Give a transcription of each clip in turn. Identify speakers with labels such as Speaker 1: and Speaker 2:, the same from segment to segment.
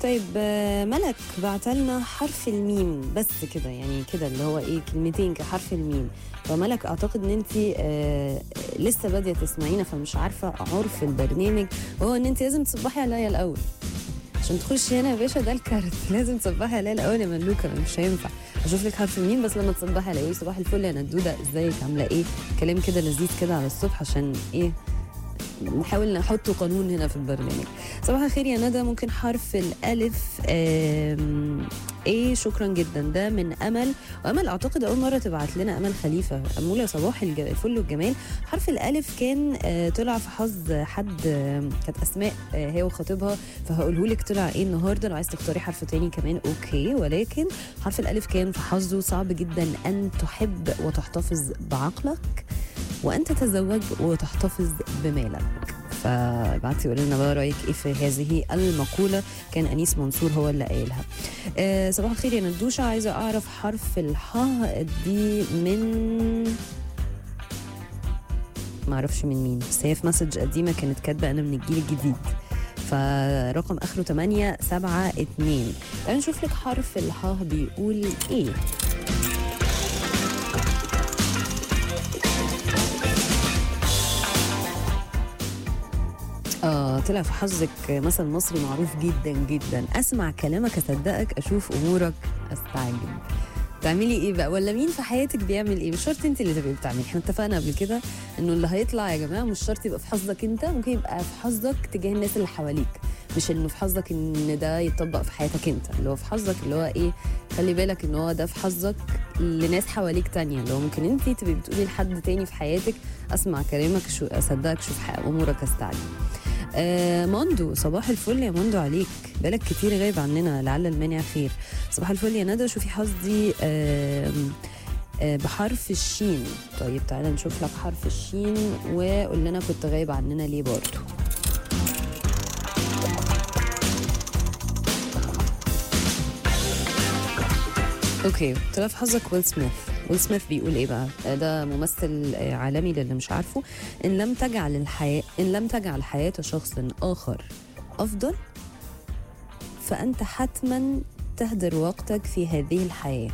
Speaker 1: طيب آه، ملك بعتلنا حرف الميم بس كده يعني كده اللي هو ايه كلمتين كحرف الميم فملك اعتقد ان انت آه لسه باديه تسمعينا فمش عارفه عرف البرنامج وهو ان انت لازم تصبحي عليا الاول عشان تخشي هنا يا باشا ده الكارت لازم تصبحي عليا الاول يا ملوكه مش هينفع اشوف لك حرف الميم بس لما تصبحي عليا قولي صباح الفل يا ندوده ازيك عامله ايه كلام كده لذيذ كده على الصبح عشان ايه نحاول نحط قانون هنا في البرنامج صباح الخير يا ندى ممكن حرف الالف آم، ايه شكرا جدا ده من امل وامل اعتقد اول مره تبعت لنا امل خليفه اموله صباح الج- الفل والجمال حرف الالف كان آه، طلع في حظ حد آه، كانت اسماء آه، هي وخطيبها فهقوله لك طلع ايه النهارده لو عايز تختاري حرف تاني كمان اوكي ولكن حرف الالف كان في حظه صعب جدا ان تحب وتحتفظ بعقلك وان تتزوج وتحتفظ بمالك فبعتي قولي لنا بقى رايك ايه في هذه المقوله كان انيس منصور هو اللي قايلها آه صباح الخير يا ندوشه عايزه اعرف حرف الحاء دي من ما اعرفش من مين بس هي في مسج قديمه كانت كاتبه انا من الجيل الجديد فرقم اخره 8 7 2 تعالوا نشوف لك حرف الحاء بيقول ايه اه طلع في حظك مثل مصري معروف جدا جدا اسمع كلامك اصدقك اشوف امورك استعجب تعملي ايه بقى ولا مين في حياتك بيعمل ايه مش شرط انت اللي تبقي بتعملي احنا اتفقنا قبل كده انه اللي هيطلع يا جماعه مش شرط يبقى في حظك انت ممكن يبقى في حظك تجاه الناس اللي حواليك مش انه في حظك ان ده يتطبق في حياتك انت اللي هو في حظك اللي هو ايه خلي بالك ان هو ده في حظك لناس حواليك تانية اللي هو ممكن انت تبقي بتقولي لحد تاني في حياتك اسمع كلامك شو اصدقك شوف حق امورك استعجل آه ماندو صباح الفل يا ماندو عليك بالك كتير غايب عننا لعل المانع خير صباح الفل يا ندى شوفي حظي آه آه بحرف الشين طيب تعالى نشوف لك حرف الشين وقول لنا كنت غايب عننا ليه برضو اوكي طلع في حظك ويل سميث ويل سميث بيقول ايه بقى آه، ده ممثل آه، عالمي للي مش عارفه ان لم تجعل الحياه ان لم تجعل حياه شخص اخر افضل فانت حتما تهدر وقتك في هذه الحياه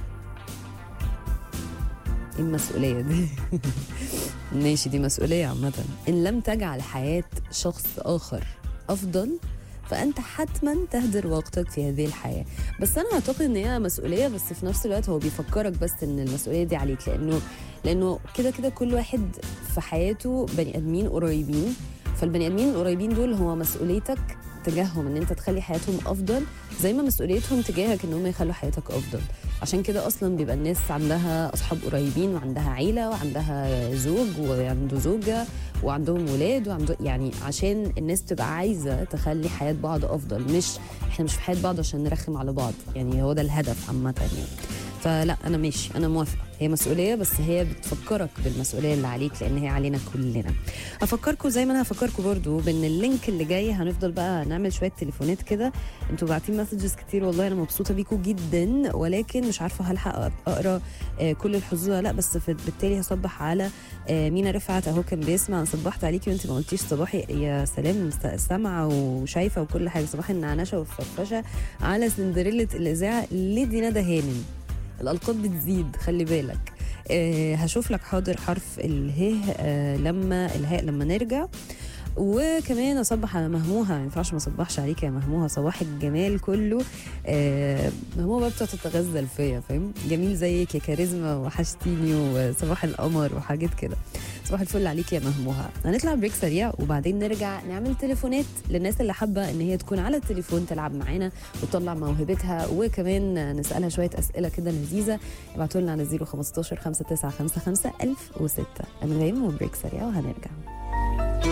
Speaker 1: ايه المسؤوليه دي ماشي دي مسؤوليه عامه ان لم تجعل حياه شخص اخر افضل فانت حتما تهدر وقتك في هذه الحياه بس انا اعتقد ان هي مسؤوليه بس في نفس الوقت هو بيفكرك بس ان المسؤوليه دي عليك لانه لانه كده كده كل واحد في حياته بني ادمين قريبين فالبني ادمين القريبين دول هو مسؤوليتك تجاههم ان انت تخلي حياتهم افضل زي ما مسؤوليتهم تجاهك ان هم يخلوا حياتك افضل عشان كده اصلا بيبقى الناس عندها اصحاب قريبين وعندها عيله وعندها زوج وعنده زوجه وعندهم ولاد وعنده يعني عشان الناس تبقى عايزه تخلي حياه بعض افضل مش احنا مش في حياه بعض عشان نرخم على بعض يعني هو ده الهدف عامه يعني فلا انا ماشي انا موافقه هي مسؤوليه بس هي بتفكرك بالمسؤوليه اللي عليك لان هي علينا كلنا افكركم زي ما انا هفكركم برضو بان اللينك اللي جاي هنفضل بقى نعمل شويه تليفونات كده انتوا باعتين مسجز كتير والله انا مبسوطه بيكم جدا ولكن مش عارفه هلحق اقرا آه، كل الحظوظ ولا لا بس في- بالتالي هصبح على آه، مينا رفعت اهو كان بيسمع انا صبحت عليكي وانت ما قلتيش صباحي يا سلام س- سامعه وشايفه وكل حاجه صباح النعنشه والفرفشه على سندريلا الاذاعه ليدي ندى هانم الالقاب بتزيد خلي بالك آه هشوف لك حاضر حرف اله آه لما الهاء لما نرجع وكمان اصبح على مهموها ما ينفعش ما اصبحش عليك يا مهموها صباح الجمال كله آه مهموها بقى بتقعد تتغزل فيا فاهم جميل زيك يا كاريزما وحشتيني وصباح القمر وحاجات كده صباح الفل عليك يا مهموها هنطلع بريك سريع وبعدين نرجع نعمل تليفونات للناس اللي حابه ان هي تكون على التليفون تلعب معانا وتطلع موهبتها وكمان نسالها شويه اسئله كده لذيذه ابعتوا لنا على 015 5955 1006 انا غيم وبريك سريع وهنرجع